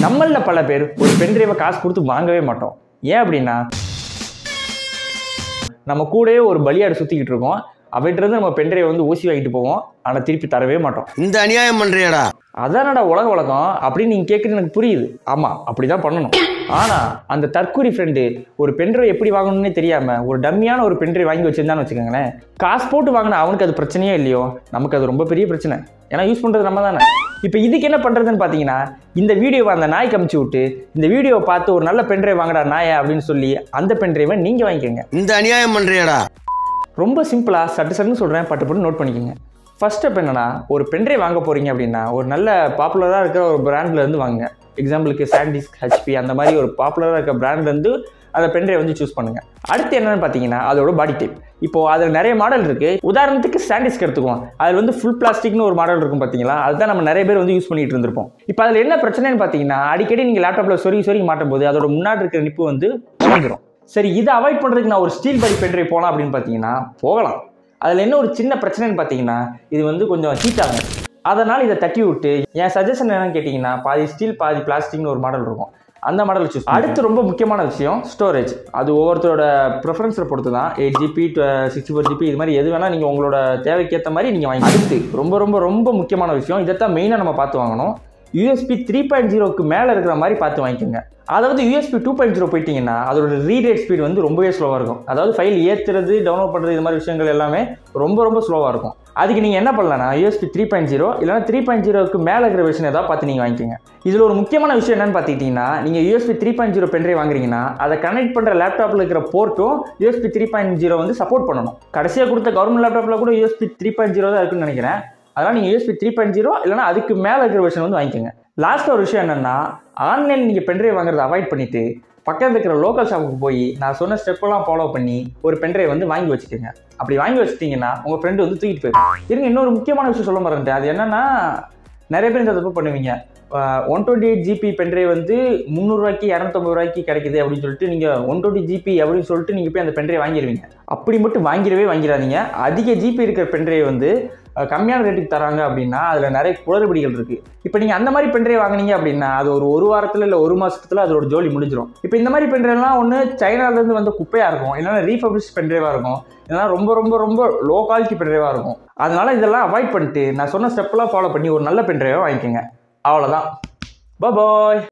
நம்மள பல பேர் ஒரு பென்ட்ரைவை காசு கொடுத்து வாங்கவே மாட்டோம் ஏன் அப்படின்னா நம்ம கூடவே ஒரு பலியாடு சுற்றிக்கிட்டு இருக்கோம் அவற்றிருந்து நம்ம பென்ட்ரைவை வந்து ஊசி வாங்கிட்டு போவோம் ஆனால் திருப்பி தரவே மாட்டோம் இந்த அநியாயம் பண்றியாடா அதானடா உலக உலகம் அப்படின்னு நீங்கள் கேட்குறது எனக்கு புரியுது ஆமாம் அப்படி தான் பண்ணணும் ஆனால் அந்த தற்கூரி ஃப்ரெண்டு ஒரு பென்ட்ரைவ் எப்படி வாங்கணும்னே தெரியாமல் ஒரு டம்மியான ஒரு பென்ட்ரைவ் வாங்கி வச்சிருந்தான்னு வச்சுக்கோங்களேன் காசு போட்டு வாங்கினா அவனுக்கு அது பிரச்சனையே இல்லையோ நமக்கு அது ரொம்ப பெரிய பிரச்சனை ஏன்னா யூஸ் பண்ணுறது நம்ம தானே இப்போ இதுக்கு என்ன பண்ணுறதுன்னு பார்த்தீங்கன்னா இந்த வீடியோவை அந்த நாய்க்கு அமுச்சு விட்டு இந்த வீடியோவை பார்த்து ஒரு நல்ல பென்ட்ரைவ் வாங்கடா நாயை அப்படின்னு சொல்லி அந்த பென்ட்ரைவை நீங்கள் வாங்கிக்கோங்க இந்த அநியாயம் பண்றியாடா ரொம்ப சிம்பிளாக சட்டு சட்டுன்னு சொல்கிறேன் பட்டு பட்டு நோட் பண்ணிக்கோங்க ஃபர்ஸ்ட் ஸ்டெப் என்னன்னா ஒரு பென்ட்ரைவ் வாங்க போகிறீங்க அப்படின்னா ஒரு நல்ல பாப்புலராக இருக்கிற ஒரு பிராண்ட்ல இருந்து வாங்குங்க எக்ஸாம்பிளுக்கு சாண்டிஸ்க் ஹெச்பி அந்த மாதிரி ஒரு பாப்புலராக இருக்க பிராண்ட்லேருந்து அந்த பென்ட்ரைவ் வந்து சூஸ் பண்ணுங்க அடுத்து என்னன்னு பார்த்தீங்கன்னா அதோட பாடி டைப் இப்போ அதில் நிறைய மாடல் இருக்கு உதாரணத்துக்கு சாண்டிஸ்க் எடுத்துக்குவோம் அதில் வந்து ஃபுல் பிளாஸ்டிக்னு ஒரு மாடல் இருக்கும் பார்த்தீங்களா அதுதான் நம்ம நிறைய பேர் வந்து யூஸ் பண்ணிட்டு இருந்திருப்போம் இப்போ அதில் என்ன பிரச்சனைன்னு பார்த்தீங்கன்னா அடிக்கடி நீங்கள் லேப்டாப்பில் சொருகி சொருகி மாட்டும் போது அதோட முன்னாடி இருக்கிற நிப்பு வந்து உடஞ்சிரும் சரி இதை அவாய்ட் பண்ணுறதுக்கு நான் ஒரு ஸ்டீல் பாடி பென்ட்ரைவ் போகலாம் அப்படின்னு பார்த்தீங்கன்னா போகலாம் அதில் என்ன ஒரு சின்ன பிரச்சனைன்னு பார்த்தீங்கன்னா இது வந்து கொஞ்சம் ஹீட் ஆகும் அதனால் இதை தட்டி விட்டு என் சஜஷன் என்னன்னு கேட்டிங்கன்னா பாதி ஸ்டீல் பாதி பிளாஸ்டிக்னு ஒரு மாடல் இருக்கும் அந்த மாடல் சூஸ் அடுத்து ரொம்ப முக்கியமான விஷயம் ஸ்டோரேஜ் அது ஒவ்வொருத்தரோட ப்ரிஃபரன்ஸை பொறுத்து தான் eight GB sixty four GB இது மாதிரி எது வேணால் நீங்கள் உங்களோட தேவைக்கேற்ற மாதிரி நீங்கள் வாங்கி அடுத்து ரொம்ப ரொம்ப ரொம்ப முக்கியமான விஷயம் இதைத்தான் மெயினாக நம்ம பார்த்து வாங்கணும் யூஎஸ்பி த்ரீ பாயிண்ட் ஜீரோக்கு மேலே இருக்கிற மாதிரி பார்த்து வாங்கிக்கோங்க அதாவது யூஎஸ்பி டூ பாயிண்ட் ஜீரோ போயிட்டீங்கன்னா அதோட ரீடேட் ஸ்பீட் வந்து ரொம்பவே ஸ்லோவாக இருக்கும் அதாவது ஃபைல் ஏற்றுறது டவுன்லோட் பண்ணுறது இது மாதிரி விஷயங்கள் எல்லாமே ரொம்ப ரொம்ப ஸ்லோவாக இருக்கும் அதுக்கு நீங்கள் என்ன பண்ணலாம்னா யூஎஸ்பி த்ரீ பாயிண்ட் ஜீரோ இல்லைனா த்ரீ பாயிண்ட் ஜீரோக்கு மேலே இருக்கிற விஷயம் ஏதாவது பார்த்து நீங்கள் வாங்கிக்கோங்க இதில் ஒரு முக்கியமான விஷயம் என்னன்னு பார்த்துக்கிட்டிங்கன்னா நீங்கள் USB three point zero pen drive வாங்குறீங்கன்னா அதை கனெக்ட் பண்ணுற லேப்டாப்பில் இருக்கிற போர்ட்டும் யூஎஸ்பி த்ரீ பாயிண்ட் ஜீரோ வந்து சப்போர்ட் பண்ணணும் கடைசியாக கொடுத்த கவர்மெண்ட் லேப்டாப்பில் கூட யூஎஸ்பி த்ரீ பாயிண்ட் ஜீரோ தான் இருக்குன்னு நினைக்கிறேன் அதனால் நீங்கள் யூஎஸ்பி த்ரீ பாயிண்ட் ஜீரோ இல்லைனா அதுக்கு மேலே இருக்கிற விஷயம் வந்து வாங்கிக்கோங்க லாஸ்ட் ஒரு விஷயம் என்னென்னா ஆன்லைன் நீங்கள் பென்ட்ரைவ் வாங்குறதை அவாய்ட் பண்ணிவிட்டு பக்கத்தில் இருக்கிற லோக்கல் ஷாப்புக்கு போய் நான் சொன்ன ஸ்டெப்பெல்லாம் ஃபாலோ பண்ணி ஒரு பென்ட்ரைவ் வந்து வாங்கி வச்சுக்கோங்க அப்படி வாங்கி வச்சிட்டிங்கன்னா உங்கள் ஃப்ரெண்டு வந்து தூக்கிட்டு போயிடும் இருங்க இன்னொரு முக்கியமான விஷயம் சொல்ல மறந்துட்டேன் அது என்னென்னா நிறைய பேர் இந்த தப்பு பண்ணுவீங்க one twenty eight GB pen drive வந்து முந்நூறுரூவாய்க்கு இரநூத்தம்பது ரூபாய்க்கு கிடைக்குது அப்படின்னு சொல்லிட்டு நீங்கள் ஒன் டுவெண்ட்டி ஜிபி அப்படின்னு சொல்லிட்டு நீங்கள் போய் அந்த பென்ட்ரைவ் வாங்கிடுவீங்க அப்படி மட்டும் வாங்கிடவே வாங்கிடாதீங்க அதிக ஜிபி இருக்கிற பென்ட்ரைவ் வந்து அஹ், கம்மியான ரேட்டுக்கு தராங்க அப்படின்னா அதில் நிறைய குளறுபடிகள் இருக்குது இப்போ நீங்கள் அந்த மாதிரி பென்ட்ரைவ் வாங்குனீங்க அப்படின்னா அது ஒரு ஒரு வாரத்தில் இல்லை ஒரு மாதத்தில் அதோட ஜோலி முடிஞ்சிடும் இப்போ இந்த மாதிரி பென்ட்ரைவ்லாம் ஒன்று சைனாலேருந்து வந்து குப்பையாக இருக்கும் இல்லைன்னா ரீஃபபிஷ் பென்ட்ரைவாக இருக்கும் இல்லைன்னா ரொம்ப ரொம்ப ரொம்ப லோ குவாலிட்டி பென்ட்ரைவாக இருக்கும் அதனால இதெல்லாம் அவாய்ட் பண்ணிட்டு நான் சொன்ன ஸ்டெப்லாம் ஃபாலோ பண்ணி ஒரு நல்ல பென்ட்ரைவை வாங்கிக்கோங்க அவ்வளோதான் பாய்